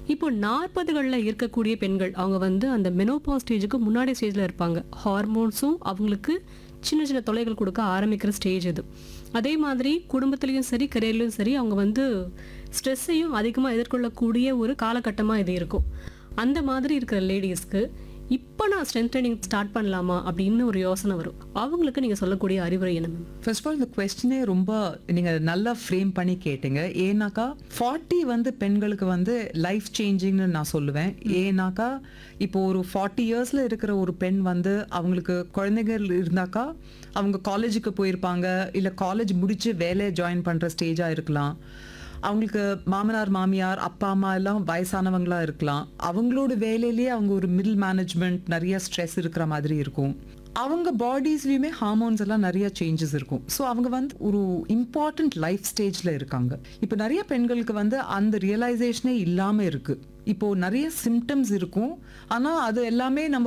இப்போ நாற்பதுகளில் இருக்கக்கூடிய பெண்கள் அவங்க வந்து அந்த மெனோபா ஸ்டேஜுக்கு முன்னாடி ஸ்டேஜில் இருப்பாங்க ஹார்மோன்ஸும் அவங்களுக்கு சின்ன சின்ன தொலைகள் கொடுக்க ஆரம்பிக்கிற ஸ்டேஜ் இது அதே மாதிரி குடும்பத்துலேயும் சரி கரியர்லையும் சரி அவங்க வந்து ஸ்ட்ரெஸ்ஸையும் அதிகமாக எதிர்கொள்ளக்கூடிய ஒரு காலகட்டமாக இது இருக்கும் அந்த மாதிரி இருக்கிற லேடிஸ்க்கு இப்போ நான் ஸ்ட்ரென்த் ட்ரைனிங் ஸ்டார்ட் பண்ணலாமா அப்படின்னு ஒரு யோசனை வரும் அவங்களுக்கு நீங்கள் சொல்லக்கூடிய அறிவுரை என்ன மேம் ஃபர்ஸ்ட் ஆஃப் ஆல் இந்த கொஸ்டினே ரொம்ப நீங்கள் நல்லா ஃப்ரேம் பண்ணி கேட்டீங்க ஏன்னாக்கா ஃபார்ட்டி வந்து பெண்களுக்கு வந்து லைஃப் சேஞ்சிங்னு நான் சொல்லுவேன் ஏன்னாக்கா இப்போ ஒரு ஃபார்ட்டி இயர்ஸில் இருக்கிற ஒரு பெண் வந்து அவங்களுக்கு குழந்தைகள் இருந்தாக்கா அவங்க காலேஜுக்கு போயிருப்பாங்க இல்லை காலேஜ் முடிச்சு வேலையை ஜாயின் பண்ணுற ஸ்டேஜாக இருக்கலாம் அவங்களுக்கு மாமனார் மாமியார் அப்பா அம்மா எல்லாம் வயசானவங்களா இருக்கலாம் அவங்களோட வேலையிலேயே அவங்க ஒரு மிடில் மேனேஜ்மெண்ட் நிறைய ஸ்ட்ரெஸ் இருக்கிற மாதிரி இருக்கும் அவங்க பாடிஸ்லயுமே ஹார்மோன்ஸ் எல்லாம் நிறைய சேஞ்சஸ் இருக்கும் ஸோ அவங்க வந்து ஒரு இம்பார்ட்டன்ட் லைஃப் ஸ்டேஜ்ல இருக்காங்க இப்போ நிறைய பெண்களுக்கு வந்து அந்த ரியலைசேஷனே இல்லாம இருக்கு இப்போ நிறைய சிம்டம்ஸ் இருக்கும் ஆனா அது எல்லாமே நம்ம